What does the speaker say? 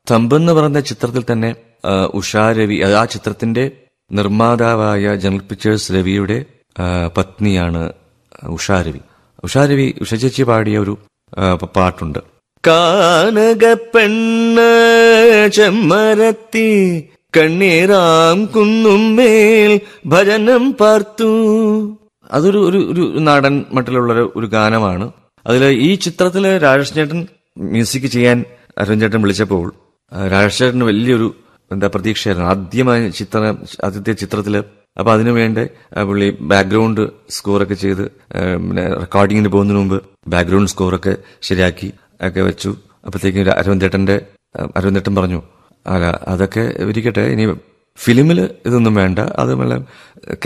thumb എന്ന് പറയുന്ന ചിത്രത്തിൽ തന്നെ ആ, ഉഷാ രവി അത് ആ ചിത്രത്തിന്റെ നിർമ്മാതാവായ ജനറൽ പിക്ചേഴ്സ് രവിയുടെ ആ, പത്നിയാണ് ഉഷാ രവി ഉഷാ രവി ഉഷ ചേച്ചി പാടിയ ഒരു ആ, പ- പാട്ടുണ്ട് കാനക പെണ്ണ് ചെമ്മരത്തി കണ്ണീരാം കുന്നുമേൽ ഭജനം പാർത്തു അതൊരു ഒരു ഒരു നാടൻ മട്ടിലുള്ള ഒരു- ഒരു ഗാനമാണ് അതിൽ ഈ ചിത്രത്തില് രാജേഷ് ചേട്ടൻ മ്യൂസിക് ചെയ്യാൻ അരുൺ ചേട്ടൻ വിളിച്ചപ്പോൾ ആ, രാജേഷ് ചേട്ടന് വലിയൊരു എന്താ പ്രതീക്ഷയായിരുന്നു ആദ്യമായി ചിത്രം ആദ്യത്തെ ചിത്രത്തില് അപ്പൊ അതിനു വേണ്ടി ആ, പുള്ളി ബാക്ക്ഗ്രൗണ്ട് സ്കോറൊക്കെ ചെയ്ത് ആ, പിന്നെ റെക്കോർഡിങ്ങിന് പോകുന്നതിന് മുമ്പ് ബാക്ക്ഗ്രൗണ്ട് സ്കോറൊക്കെ ശരിയാക്കി ഒക്കെ വെച്ചു അപ്പോഴത്തേക്കും അരവിന്ദ് ചേട്ടന്റെ ആ, അരവിന്ദ് ചേട്ടൻ പറഞ്ഞു അല്ല അതൊക്കെ ഇരിക്കട്ടെ ഇനി ഫിലിമിൽ ഇതൊന്നും വേണ്ട അത് വല്ല